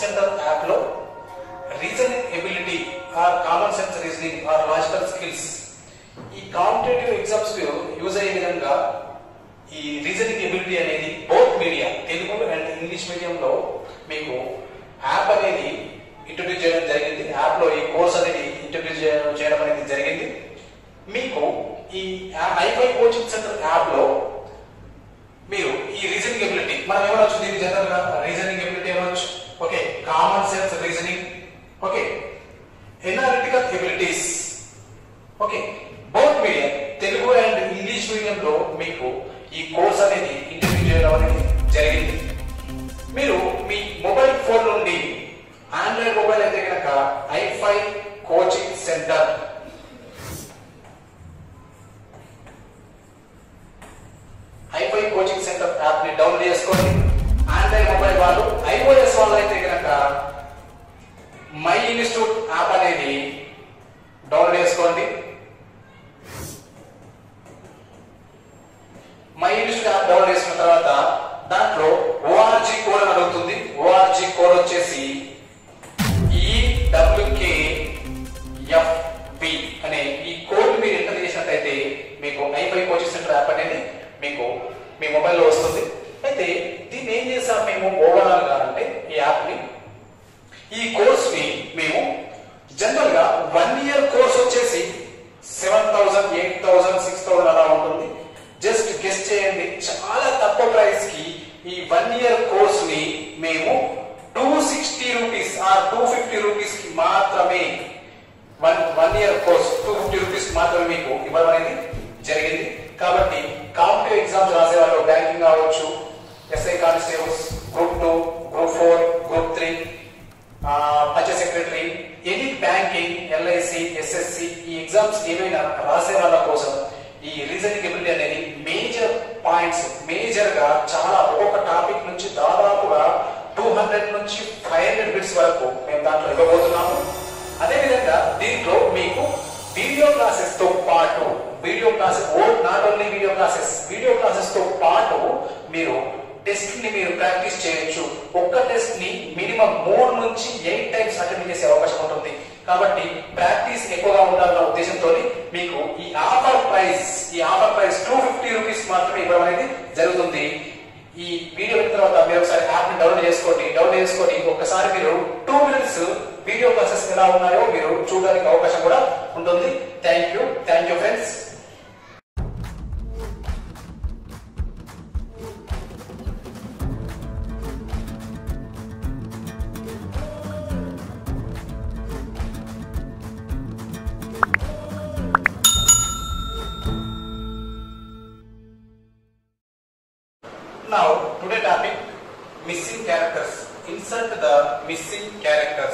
Centre app లో reasoning ability or common sense reasoning or logical skills ఈ competitive exams use అయ్యే విధంగా ఈ రీజనింగ్ ఎబిలిటీ అనేది both media Telugu and English మీడియంలో మీకు యాప్ అనేది ఇంట్రొడ్యూస్ చేయడం జరిగింది యాప్ లో ఈ కోర్స్ అనేది ఇంట్రొడ్యూస్ చేయడం అనేది జరిగింది మీకు ఈ ఐఫై కోచింగ్ సెంటర్ యాప్ లో మీరు ఈ రీజనింగ్ ఎబిలిటీ మనం ఏమనొచ్చు దీన్ని జనరల్ గా రీజనింగ్ ఎబిలిటీ అనవచ్చు okay common sense reasoning okay analytical abilities okay both medium Telugu and English మీడియంలో మీకు ఈ కోర్స్ అనేది ఇంటర్వ్యూ చేయడం అనేది జరిగింది మీరు మీ మొబైల్ ఫోన్ నుండి ఆండ్రాయిడ్ మొబైల్ అయితే కనుక ఐఫై కోచింగ్ సెంటర్ ఐఫై కోచింగ్ సెంటర్ యాప్ ని డౌన్లోడ్ చేసుకోండి ఆండ్రాయిడ్ మొబైల్ వాళ్ళు ఐఓఎస్ వాళ్ళు అయితే కనుక మై ఇన్స్టిట్యూట్ యాప్ అనేది డౌన్లోడ్ చేసుకోండి మై ఇన్స్టిట్యూట్ యాప్ డౌన్లోడ్ చేసుకున్న తర్వాత దాంట్లో ఓఆర్జీ కోడ్ అని అడుగుతుంది ఓఆర్జీ కోడ్ వచ్చేసి ఈడబ్ల్యూకే ఎఫ్బి అనే ఈ కోడ్ మీరు ఎంటర్ చేసినట్టయితే మీకు ఐఫై కోచింగ్ సెంటర్ యాప్ అనేది మీకు మీ మొబైల్లో వస్తుంది అయితే దీన్ని ఏం చేసాం మేము ఓవరాల్ గా అంటే ఈ యాప్ ని ఈ కోర్స్ ని మేము జనరల్ గా వన్ ఇయర్ కోర్స్ వచ్చేసి seven thousand eight thousand six thousand అలా ఉంటుంది జస్ట్ గెస్ట్ చేయండి చాలా తక్కువ ప్రైస్ కి ఈ వన్ ఇయర్ కోర్స్ ని మేము టూ సిక్స్టీ రూపీస్ ఆ టూ ఫిఫ్టీ రూపీస్ కి మాత్రమే one one year course two fifty rupees మాత్రమే మీకు ఇవ్వడం అనేది జరిగింది కాబట్టి కాంపిటేటివ్ ఎగ్జామ్స్ రాసే వాళ్ళు బ్యాంకింగ్ కావచ్చు SI constables group two group four group three panchayat secretary any banking LIC SSC ఈ ఎగ్జామ్స్ ఏమైనా రాసే వాళ్ళ కోసం ఈ రీజనింగ్ ఎబిలిటీ అనేది మేజర్ పాయింట్స్ మేజర్ గా చాలా ఒక్కొక్క టాపిక్ నుంచి దాదాపుగా టూ హండ్రెడ్ నుంచి ఫైవ్ హండ్రెడ్ బిట్స్ వరకు మేము దాంట్లో ఇవ్వబోతున్నాము అదే విధంగా దీంట్లో మీకు వీడియో క్లాసెస్ తో పాటు video classes oh not only video classes video classes తో పాటు మీరు టెస్ట్ ని మీరు ప్రాక్టీస్ చేయొచ్చు ఒక్క టెస్ట్ ని మినిమం మూడు నుంచి ఎయిట్ టైమ్స్ అటెండ్ చేసే అవకాశం ఉంటుంది కాబట్టి ప్రాక్టీస్ ఎక్కువగా ఉండాలన్న ఉద్దేశంతో మీకు ఈ ఆఫర్ ప్రైస్ ఈ offer price two fifty rupees మాత్రమే ఇవ్వడం అనేది జరుగుతుంది ఈ వీడియో అయిన తర్వాత మీరు ఒకసారి యాప్ ని డౌన్లోడ్ చేసుకోండి డౌన్లోడ్ చేసుకొని ఒక్కసారి మీరు టూ మినిట్స్ వీడియో క్లాసెస్ ఎలా ఉన్నాయో మీరు చూడడానికి అవకాశం కూడా ఉంటుంది thank you thank you friends Now, today topic missing characters. Insert the missing characters.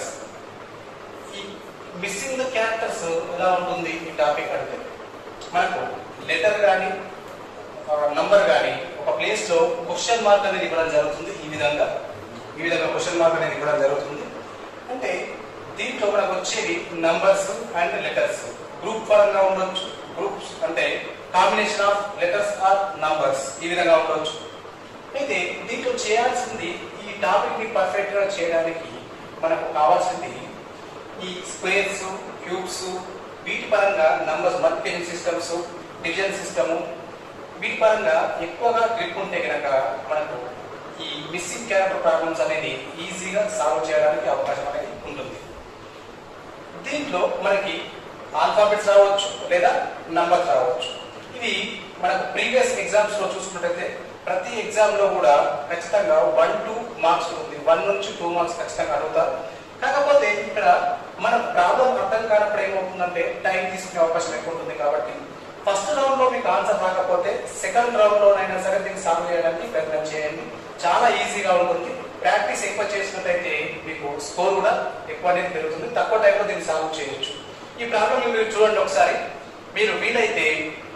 ఈ మిస్సింగ్ ద క్యారెక్టర్స్ ఎలా ఉంటుంది ఈ టాపిక్ అంటే మనకు లెటర్ కానీ నంబర్ కానీ ఒక ప్లేస్ లో క్వశ్చన్ మార్క్ అనేది ఇవ్వడం జరుగుతుంది ఈ విధంగా ఈ విధంగా క్వశ్చన్ మార్క్ అనేది ఇవ్వడం జరుగుతుంది అంటే దీంట్లో మనకు వచ్చేవి నంబర్స్ అండ్ లెటర్స్ గ్రూప్ పరంగా ఉండొచ్చు గ్రూప్స్ అంటే combination of letters or numbers ఈ విధంగా ఉండొచ్చు అయితే దీంట్లో చేయాల్సింది ఈ టాపిక్ ని పర్ఫెక్ట్ గా చేయడానికి మనకు కావాల్సింది ఈ స్క్వేర్స్ క్యూబ్స్ వీటి పరంగా numbers multiplication systems division system వీటి పరంగా ఎక్కువగా గ్రిప్ ఉంటే కనుక మనకు ఈ మిస్సింగ్ క్యారెక్టర్ ప్రాబ్లమ్స్ అనేది ఈజీగా సాల్వ్ చేయడానికి అవకాశం అనేది ఉంటుంది దీంట్లో మనకి ఆల్ఫాబెట్స్ రావచ్చు లేదా నంబర్స్ రావచ్చు ఇది మనకు ప్రీవియస్ ఎగ్జామ్స్ లో చూసుకున్నట్టయితే ప్రతి ఎగ్జామ్ లో కూడా ఖచ్చితంగా వన్ టూ మార్క్స్ ఉంది వన్ నుంచి టూ మార్క్స్ ఖచ్చితంగా అడుగుతారు కాకపోతే ఇక్కడ మన ప్రాబ్లం అర్థం కానప్పుడు ఏమవుతుందంటే టైం తీసుకునే అవకాశం ఎక్కువ ఉంటుంది కాబట్టి ఫస్ట్ రౌండ్ లో మీకు ఆన్సర్ రాకపోతే సెకండ్ రౌండ్ లోనైనా సరే దీన్ని సాల్వ్ చేయడానికి ప్రయత్నం చేయండి చాలా ఈజీగా ఉంటుంది ప్రాక్టీస్ ఎక్కువ చేసినట్టయితే మీకు స్కోర్ కూడా ఎక్కువ అనేది పెరుగుతుంది తక్కువ టైంలో దీన్ని సాల్వ్ చేయొచ్చు ఈ ప్రాబ్లం మీరు చూడండి ఒకసారి మీరు వీలైతే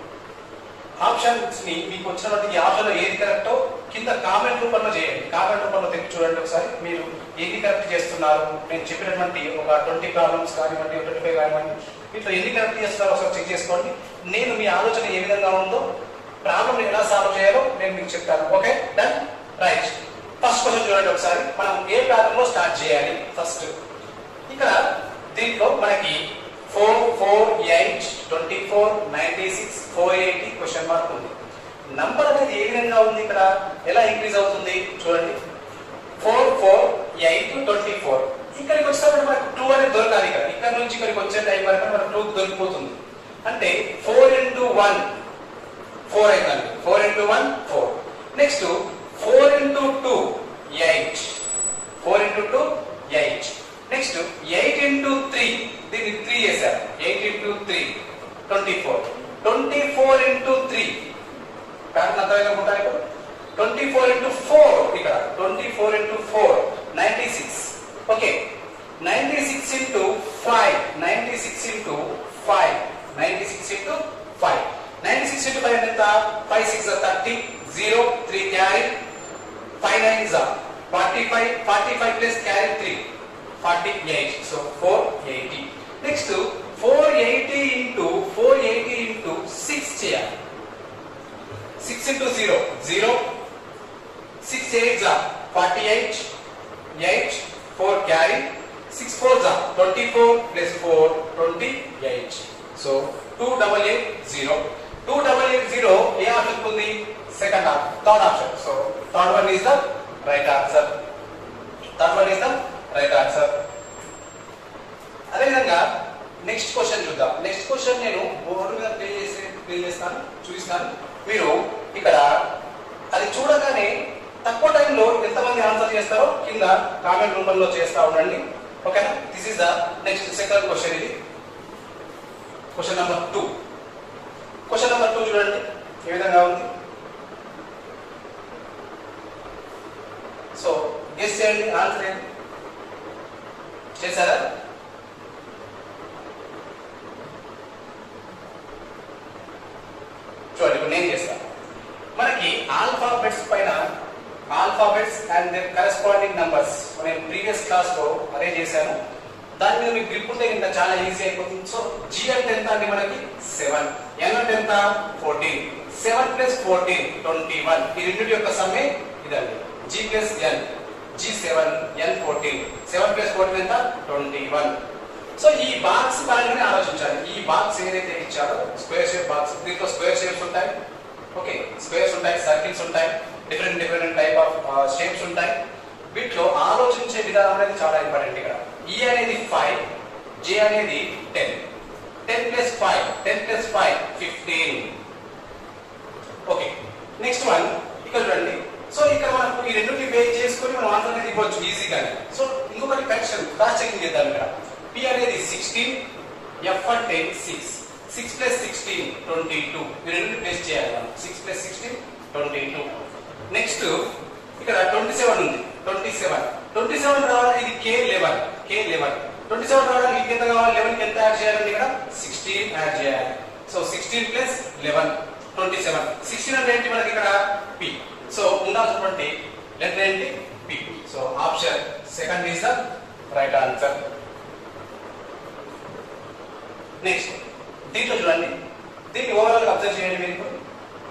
ఆప్షన్స్ ని మీకు వచ్చినటువంటి ఈ ఆప్షన్ లో ఏది కరెక్టో కింద కామెంట్ రూపంలో చేయండి కామెంట్ రూపంలో తెప్పి చూడండి ఒకసారి మీరు ఎన్ని కరెక్ట్ చేస్తున్నారు నేను చెప్పినటువంటి ఒక ట్వంటీ ప్రాబ్లమ్స్ కానివ్వండి ట్వంటీ ఫైవ్ కానివ్వండి వీటిలో ఎన్ని కరెక్ట్ చేస్తున్నారో ఒకసారి చెక్ చేసుకోండి నేను మీ ఆలోచన ఏ విధంగా ఉందో ప్రాబ్లం ఎలా సాల్వ్ చేయాలో నేను మీకు చెప్తాను okay done right first question చూడండి ఒకసారి మనం ఏ ప్యాటర్న్ లో స్టార్ట్ చేయాలి ఫస్ట్ ఇక్కడ దీంట్లో మనకి four four eight twenty four ninety six four eighty question mark ఉంది నంబర్ అనేది ఏ విధంగా ఉంది ఇక్కడ ఎలా ఇంక్రీజ్ అవుతుంది చూడండి four four eight twenty four ఇక్కడికి వచ్చినప్పుడు మనకు టూ అనేది దొరకాలి ఇక్కడ ఇక్కడ నుంచి ఇక్కడికి వచ్చే టైం వరకు మనకు టూ దొరికిపోతుంది అంటే ఫోర్ ఇంటూ వన్ ఫోర్ అవుతుంది four into one four next four into two eight four into two eight next eight into three దీన్ని త్రీ చేశారు eight into three twenty four twenty four into three pattern అర్థమైనా ఉంటారు ఇప్పుడు twenty four into four ఇక్కడ twenty four into four ninety six okay ninety six into five ninety six into five ninety six into five ninety six into five ఎంత five six thirty zero three carry five nine జా forty five forty five plus carry three forty eight so four eighty next four eighty into four eighty into six చేయాలి six into zero zero six eight జా forty eight eight four carry six four జా twenty four plus four twenty eight so two double eight zero two double eight zero ఏ option ఉంది second third option so third one is the right answer third one is the right answer అదేవిధంగా next question చూద్దాం next question నేను board మీద play చేసి play చేస్తాను చూపిస్తాను మీరు ఇక్కడ అది చూడగానే తక్కువ టైంలో ఎంతమంది ఆన్సర్ చేస్తారో కింద కామెంట్ రూపంలో చేస్తా ఉండండి ఓకేనా this is the next second question ఇది question number two question number two చూడండి ఏ విధంగా ఉంది సో గెస్ చేయండి ఆన్సర్ ఏంటి చేశారా చూడండి ఇప్పుడు నేను చేస్తాను మనకి ఆల్ఫాబెట్స్ పైన alphabets and their corresponding numbers నేను ప్రీవియస్ క్లాస్ లో అదే చేశాను దాని మీద మీకు గ్రిప్ ఉంటే ఇంకా చాలా ఈజీ అయిపోతుంది సో జి అంటే ఎంత అండి మనకి సెవెన్ ఎన్ అంటే ఎంత fourteen seven plus fourteen twenty one ఈ రెండింటి యొక్క సమ్మె ఇదండి G plus N G seven N fourteen seven plus fourteen ఎంత ట్వంటీ వన్ సో ఈ బాక్స్ పరంగానే ఆలోచించాలి ఈ బాక్స్ ఏదైతే ఇచ్చారో స్క్వేర్ షేప్ బాక్స్ దీంట్లో స్క్వేర్ షేప్స్ ఉంటాయి ఓకే స్క్వేర్స్ ఉంటాయి సర్కిల్స్ ఉంటాయి different different type of shapes ఉంటాయి వీటిలో ఆలోచించే విధానం అనేది చాలా ఇంపార్టెంట్ ఇక్కడ ఈ అనేది ఫైవ్ జే అనేది ten ten plus five ten plus five fifteen okay next one ఇక్కడ చూడండి సో ఇక్కడ మనకు ఈ రెండింటిని బేస్ చేసుకొని మనం ఆన్సర్ అనేది ఇవ్వచ్చు ఈజీగానే సో ఇంకొకటి కరెక్షన్ క్రాస్ చెకింగ్ చేద్దాం ఇక్కడ పి అనేది సిక్స్టీన్ ఎఫ్ అంటే six six plus sixteen twenty two ఈ రెండు ప్లేస్ చేయాలి మనం six plus sixteen twenty two next ఇక్కడ ట్వంటీ సెవెన్ ఉంది ట్వంటీ సెవెన్ ట్వంటీ సెవెన్ రావాలి ఇది K eleven K eleven twenty seven రావడానికి ఎంత కావాలి లెవెన్ కి ఎంత యాడ్ చేయాలండి ఇక్కడ సిక్స్టీన్ యాడ్ చేయాలి so sixteen plus eleven twenty seven sixteen అంటే ఏంటి మనకి ఇక్కడ పి సో ఉండాల్సినటువంటి లెటర్ ఏంటి P so option second is the right answer next దీంట్లో చూడండి దీన్ని ఓవరాల్ గా అబ్జర్వ్ చేయండి మీరు ఇప్పుడు.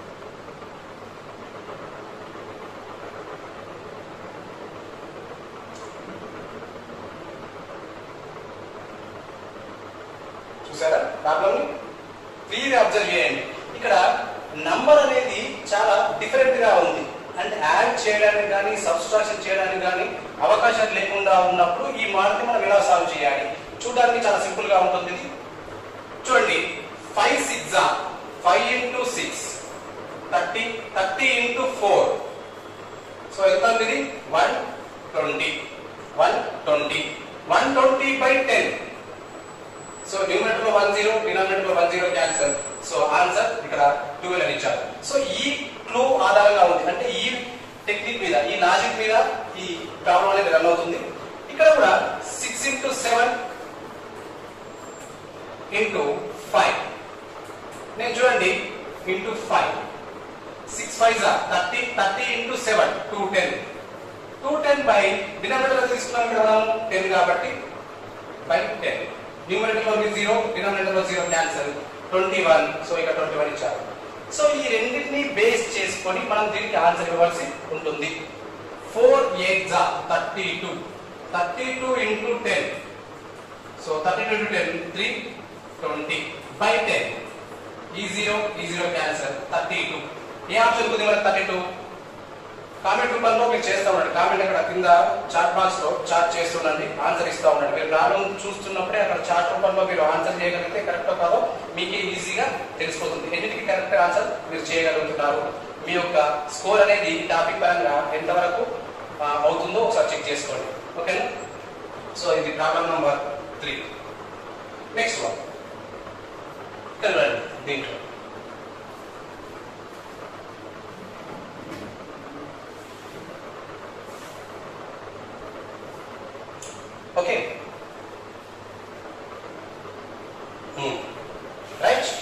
చూసారా ప్రాబ్లమ్ ని క్లియర్ అబ్జర్వ్ చేయండి ఇక్కడ నంబర్ అనేది చాలా డిఫరెంట్ గా ఉంది అంటే యాడ్ చేయడానికి కానీ సబ్స్ట్రాక్షన్ చేయడానికి కానీ అవకాశం లేకుండా ఉన్నప్పుడు ఈ మార్క్ మనం ఎలా సాల్వ్ చేయాలి చూడడానికి చాలా సింపుల్ గా ఉంటుంది ఇది చూడండి five six five into six thirty thirty into four so ఎంత ఉంది ఇది one twenty one twenty one twenty by ten so numerator లో వన్ జీరో డినామినేటర్ లో one zero cancel so answer ఇక్కడ ట్వెల్వ్ అని ఇచ్చారు సో ఈ క్లూ ఆధారంగా ఉంది అంటే ఈ టెక్నిక్ మీద ఈ లాజిక్ మీద ఈ ప్రాబ్లం అనేది రన్ అవుతుంది ఇక్కడ కూడా six into seven into five నేను చూడండి into five six five thirty thirty into seven two ten two ten by denominator తీసుకున్నాం ఇక్కడ మనం టెన్ కాబట్టి బై టెన్ న్యూమరేటర్ లో జీరో డినామినేటర్ లో zero cancel twenty one so ఇక్కడ ట్వంటీ వన్ ఇచ్చారు సో ఈ రెండింటిని బేస్ చేసుకొని మనం దీనికి ఆన్సర్ ఇవ్వాల్సి ఉంటుంది ఫోర్ ఎయిట్ జా thirty two thirty two into ten so thirty two into ten three twenty by ten ఈ జీరో ఈ జీరో క్యాన్సర్ థర్టీ టూ ఏ ఆప్షన్ ఉంది మనకి థర్టీ టూ కామెంట్ రూపంలో మీరు చేస్తా ఉండండి కామెంట్ అక్కడ కింద చాట్ బాక్స్ లో చాట్ చేస్తుండండి ఆన్సర్ ఇస్తా ఉండండి మీరు ప్రాబ్లం చూస్తున్నప్పుడే అక్కడ చాట్ రూపంలో మీరు ఆన్సర్ చేయగలిగితే కరెక్ట్ కాదో మీకే ఈజీగా తెలిసిపోతుంది ఎన్నిటికి కరెక్ట్ ఆన్సర్ మీరు చేయగలుగుతున్నారు మీ యొక్క స్కోర్ అనేది ఈ టాపిక్ పరంగా ఎంతవరకు ఆ, అవుతుందో ఒకసారి చెక్ చేసుకోండి ఓకేనా సో ఇది problem number three next one ఇక్కడ రండి దీంట్లో ఓకే రైట్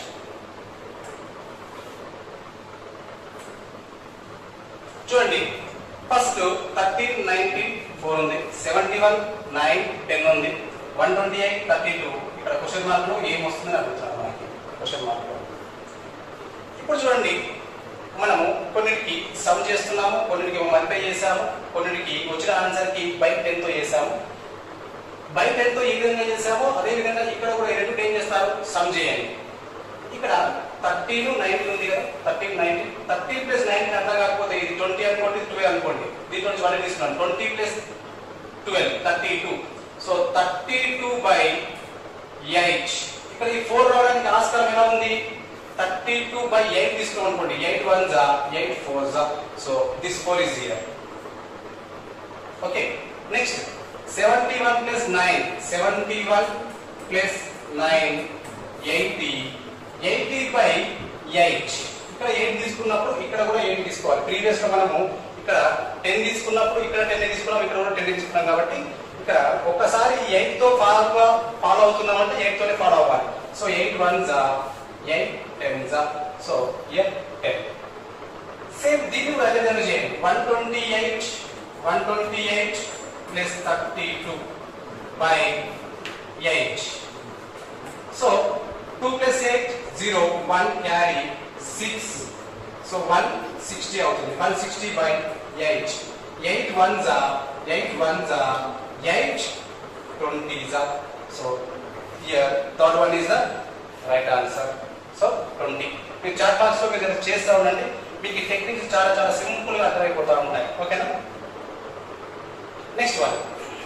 చూడండి ఫస్ట్ థర్టీన్ నైన్టీన్ ఫోర్ ఉంది సెవెంటీ వన్ నైన్ టెన్ ఉంది one twenty eight thirty two ఇక్కడ క్వశ్చన్ మార్క్ లో ఏం వస్తుందని అడుగుతున్నారు మనకి క్వశ్చన్ మార్క్ లో ఇప్పుడు చూడండి మనము కొన్నిటికి సమ్ చేస్తున్నాము కొన్నిటికి మల్టిప్లై చేసాము కొన్నిటికి వచ్చిన ఆన్సర్ కి బై టెన్ తో చేసాము బై టెన్ తో ఏ విధంగా చేసామో అదే విధంగా ఇక్కడ కూడా ఈ రెండు ఏం చేస్తారు సమ్ చేయండి ఇక్కడ థర్టీన్ నైన్టీన్ ఉంది కదా thirteen nineteen thirty plus nineteen అర్థం కాకపోతే ఇది ట్వంటీ అనుకోండి ట్వెల్వ్ అనుకోండి దీంట్లో నుంచి వన్ తీసుకున్నాను twenty plus twelve thirty two so thirty two by eight ఇక్కడ ఈ ఫోర్ రావడానికి ఆస్కారం ఎలా ఉంది థర్టీ టూ బై ఎయిట్ తీసుకున్నాం అనుకోండి ఎయిట్ వన్ జా ఎయిట్ ఫోర్ జా so this four is here okay next seventy one plus nine seventy one plus nine eighty eighty by eight ఇక్కడ ఎయిట్ తీసుకున్నప్పుడు ఇక్కడ కూడా ఎయిట్ తీసుకోవాలి ప్రీవియస్ గా మనము ఇక్కడ టెన్ తీసుకున్నప్పుడు ఇక్కడ టెన్ తీసుకున్నాం ఇక్కడ కూడా టెన్ తీసుకున్నాం కాబట్టి ఇక్కడ ఒక్కసారి ఎయిట్ తో ఫాలో ఫాలో అవుతున్నాం అంటే ఎయిట్ తోనే ఫాలో అవ్వాలి సో ఎయిట్ వన్ జా ఎయిట్ టెన్ జా సో ఎయిట్ టెన్ సేమ్ దీన్ని కూడా అదే విధంగా చేయండి one twenty eight one twenty eight plus thirty two by eight so two plus eight zero one carry six so one sixty అవుతుంది one sixty by eight eight one జా eight one జా eight twenty జా so here third one is the right answer so twenty మీరు chat box లో మీరు ఏదైనా చేస్తా ఉండండి మీకు ఈ టెక్నిక్స్ చాలా చాలా సింపుల్ గా అర్థమైపోతా ఉంటాయి ఓకేనా నెక్స్ట్ వన్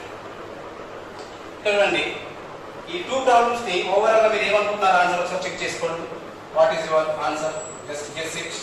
చూడండి ఈ టూ ప్రాబ్లమ్స్ ని ఓవరాల్ గా మీరు ఏమనుకుంటున్నారు ఆన్సర్ ఒకసారి చెక్ చేసుకోండి what is your answer just guess it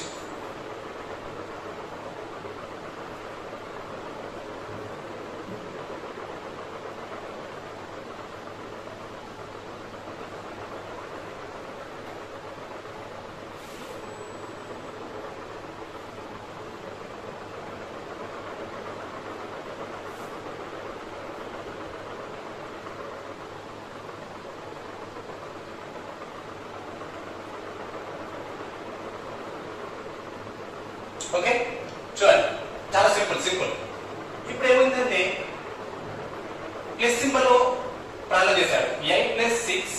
okay చూడండి చాలా సింపుల్ సింపుల్ ఇప్పుడు ఏమైందంటే ప్లస్ సింబల్ ప్రారంభం చేశాడు eight plus six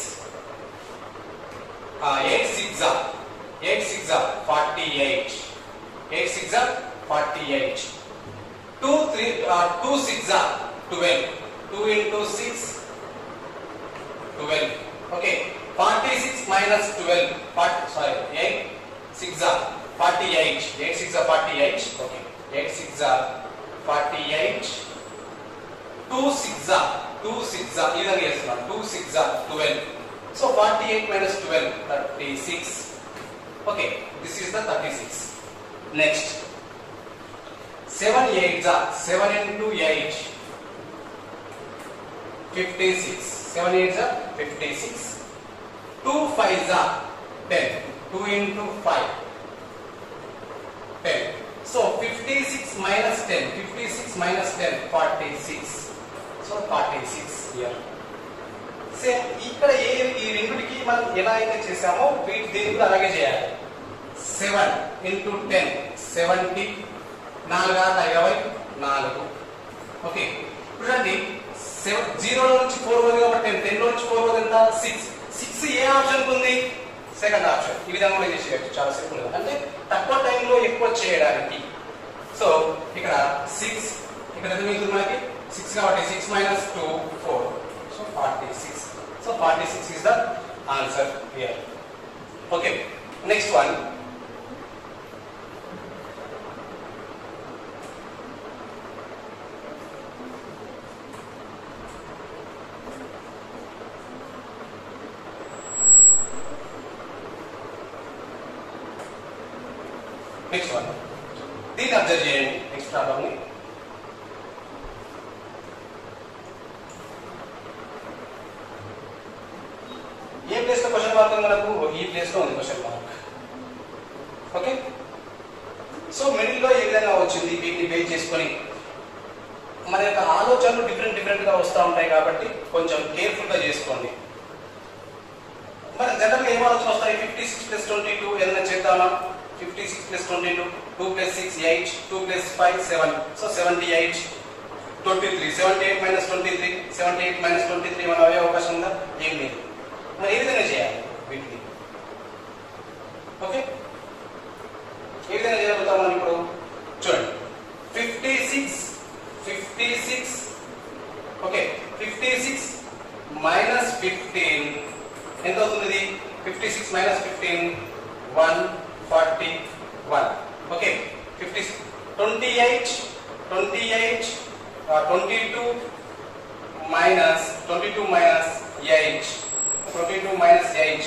eight six eight six forty eight eight six forty eight two three two six twelve two into six twelve okay forty six minus twelve sorry eight six forty eight eight six forty eight okay eight six forty eight two six two six ఈ విధంగా చేస్తున్నాం two six twelve so forty eight minus twelve thirty six okay this is the thirty six next seven eight seven into eight fifty six seven eight fifty six two five ten two into five ten so fifty six minus ten fifty six minus ten forty six so forty six here same ఇక్కడ ఏ ఈ రెండుకి మనం ఎలా అయితే చేసామో వీటి దీన్ని కూడా అలాగే చేయాలి సెవెన్ ఇంటూ టెన్ సెవెంటీ నాలుగు ఇరవై నాలుగు ఓకే ఇప్పుడు చూడండి జీరో నుంచి ఫోర్ పోతుంది కాబట్టి టెన్ టెన్ నుంచి ఫోర్ పోతుంది ఎంత సిక్స్ సిక్స్ ఏ ఆప్షన్ ఉంది సెకండ్ ఆప్షన్ ఈ విధంగా కూడా చేసేయచ్చు చాలా సింపుల్ గా అంటే తక్కువ టైంలో ఎక్కువ చేయడానికి సో ఇక్కడ సిక్స్ ఇక్కడ ఎంత మిగులుతుంది మనకి సిక్స్ కాబట్టి six minus two four so forty six so forty six is the answer here okay next one next one దీన్ని అబ్జర్వ్ చేయండి నెక్స్ట్ ప్రాబ్లమ్ని ఏ ప్లేస్ లో క్వశ్చన్ మార్క్ ఉంది మనకు ఈ ప్లేస్ లో ఉంది question mark okay so middle లో ఏ విధంగా వచ్చింది వీటిని బేస్ చేసుకొని మన యొక్క ఆలోచనలు డిఫరెంట్ డిఫరెంట్ గా వస్తూ ఉంటాయి కాబట్టి కొంచెం కేర్ఫుల్ గా చేసుకోండి మరి జనరల్ ఏం ఆలోచన వస్తాయి fifty six plus twenty two ఏదైనా చేద్దామా fifty six plus twenty two two plus six eight two plus five seven so seventy eight twenty three seventy eight minus twenty three seventy eight minus twenty three మన అయ్యే అవకాశం ఉందా ఏం లేదు మరి ఏ విధంగా చేయాలి వీటిని ఓకే ఏ విధంగా చేయగలుగుతాం మనం ఇప్పుడు చూడండి fifty six fifty six okay fifty six minus fifteen ఎంత అవుతుంది ఇది fifty six minus fifteen one forty one okay fifty twenty eight twenty eight twenty two minus twenty two minus eight twenty two minus eight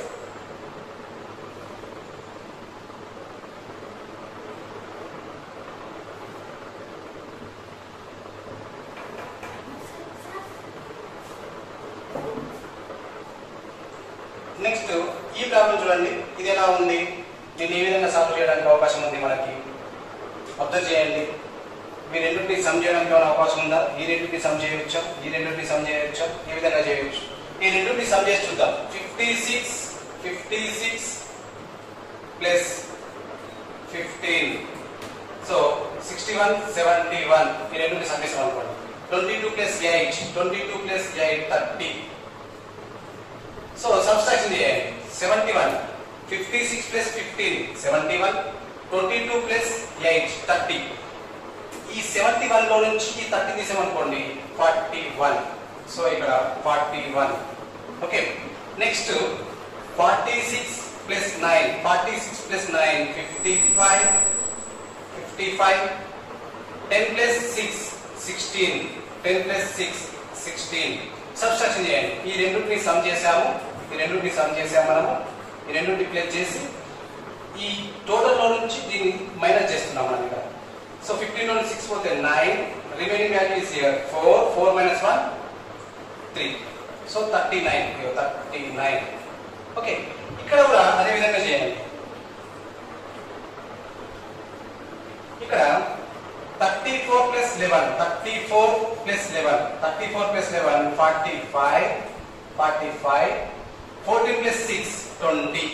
next ఈ problem చూడండి ఇది ఎలా ఉంది దీన్ని ఏ విధంగా సాల్వ్ చేయడానికి అవకాశం ఉంది మనకి అబ్జర్వ్ చేయండి మీ రెండింటిని సమ్ చేయడానికి ఏమైనా అవకాశం ఉందా ఈ రెండింటిని సమ్ చేయవచ్చా ఈ రెండింటిని సమ్ చేయవచ్చా ఈ విధంగా చేయవచ్చు ఈ రెండింటిని సమ్ చేసి చూద్దాం fifty six fifty six plus fifteen so sixty one seventy one ఈ రెండింటిని సమ్ చేసాం అనుకోండి twenty two plus eight twenty two plus eight thirty so subtraction చేయండి seventy one fifty six plus fifteen seventy one twenty two plus eight thirty ఈ seventy one లో నుంచి ఈ thirty తీసామనుకోండి ఫార్టీ వన్ సో ఇక్కడ forty one okay next forty six plus nine forty six plus nine fifty five fifty five ten plus six sixteen ten plus six sixteen subtraction చేయండి ఈ రెండింటిని some చేసాము ఈ రెండింటిని సమ్ చేసాము మనము ఈ రెండింటిని ప్లేస్ చేసి ఈ టోటల్ లో నుంచి దీన్ని మైనస్ చేస్తున్నాం మనం ఇక్కడ సో ఫిఫ్టీన్ లో సిక్స్ పోతే nine remaining value is here four four minus one three so thirty nine thirty nine okay ఇక్కడ కూడా అదే విధంగా చేయండి ఇక్కడ thirty four plus eleven thirty four plus eleven thirty four plus eleven forty five forty five fourteen plus six twenty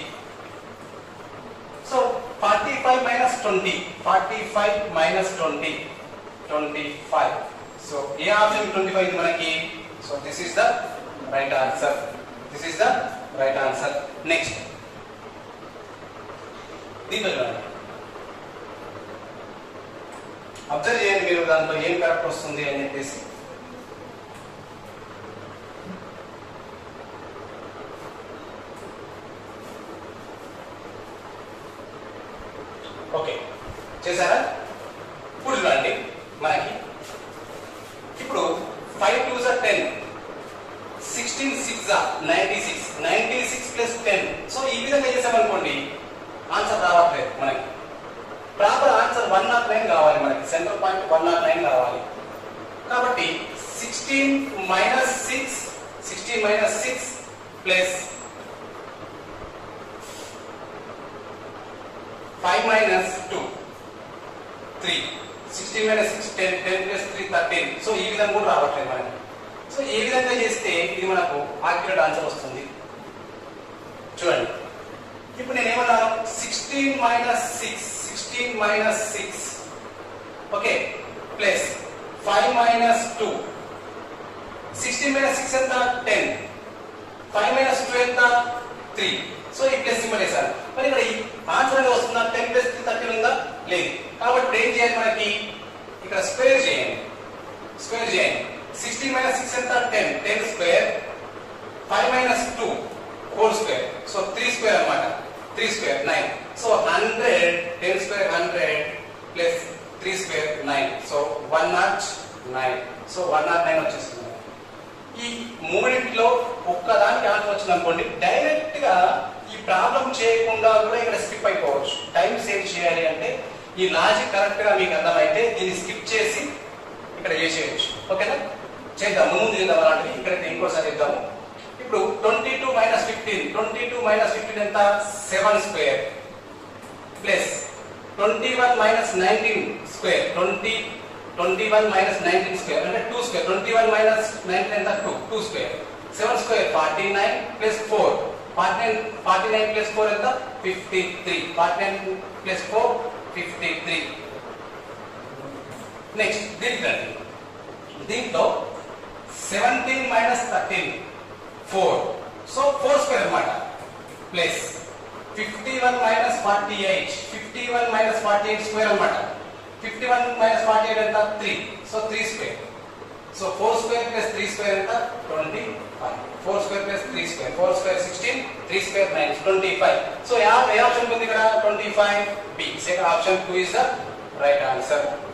so forty five minus twenty forty five minus twenty twenty five so ఏ option twenty five మనకి so this is the right answer this is the right answer next దీంట్లో చూడండి observe చేయండి మీరు దాంట్లో ఏం correct వస్తుంది అని చెప్పేసి ఓకే చేశారా ఇప్పుడు చూడండి మనకి ఇప్పుడు ఫైవ్ టూ జా టెన్ సిక్స్టీన్ సిక్స్ జా ninety six ninety six plus ten so ఈ విధంగా చేసామనుకోండి ఆన్సర్ రావట్లేదు మనకి proper answer one not nine కావాలి మనకి centre point one not nine కావాలి కాబట్టి sixteen minus six sixteen minus six plus five minus two three sixteen minus six ten ten plus three thirteen so ఈ విధంగా కూడా రావట్లేదు మనకి సో ఏ విధంగా చేస్తే ఇది మనకు ఆక్యురేట్ ఆన్సర్ వస్తుంది చూడండి ఇప్పుడు నేను ఏమన్నాను sixteen minus six sixteen minus six okay plus five minus two sixteen minus six ఎంత టెన్ ఫైవ్ మైనస్ టూ ఎంత త్రీ సో ఈ ప్లస్ సింబల్ వేసాను మరి ఇక్కడ ఈ ఆన్సర్ అనేది వస్తుందా టెన్ ప్లస్ త్రీ థర్టీ ఉందా లేదు కాబట్టి ఇప్పుడు ఏం చేయాలి మనకి ఇక్కడ స్క్వేర్ చేయండి స్క్వేర్ చేయండి సిక్స్టీ మైనస్ సిక్స్ ఎంత ten ten square five minus two whole square so three square అన్నమాట three square nine so hundred ten square hundred plus three square nine so one not nine so one not nine వచ్చేస్తుంది ఈ మూడింటిలో ఒక్కదానికి answer వచ్చింది అనుకోండి direct గా ఈ problem చేయకుండా కూడా ఇక్కడ స్కిప్ అయిపోవచ్చు టైం సేవ్ చేయాలి అంటే ఈ లాజిక్ కరెక్ట్ గా మీకు అర్థమైతే దీన్ని స్కిప్ చేసి ఇక్కడ చేసేయచ్చు ఓకేనా చేద్దాం ముందు చేద్దాం అలాంటివి ఇక్కడైతే ఇంకోసారి చేద్దాము ఇప్పుడు twenty two minus fifteen twenty two minus fifteen ఎంత seven square plus twenty one minus nineteen square twenty twenty one minus nineteen square అంటే two square twenty one minus nineteen ఎంత two two square seven square forty nine plus four forty nine forty nine plus four ఎంత fifty three forty nine plus four fifty three next దీంట్లో దీంట్లో seventeen minus thirteen four so four square అనమాట plus fifty one minus forty eight fifty one minus forty eight square అనమాట fifty one minus forty eight ఎంత three so three square so four square plus three square ఎంత twenty five four square plus three square four square sixteen three square nine twenty five so ఏ option ఉంది ఇక్కడ twenty five B second option two is the right answer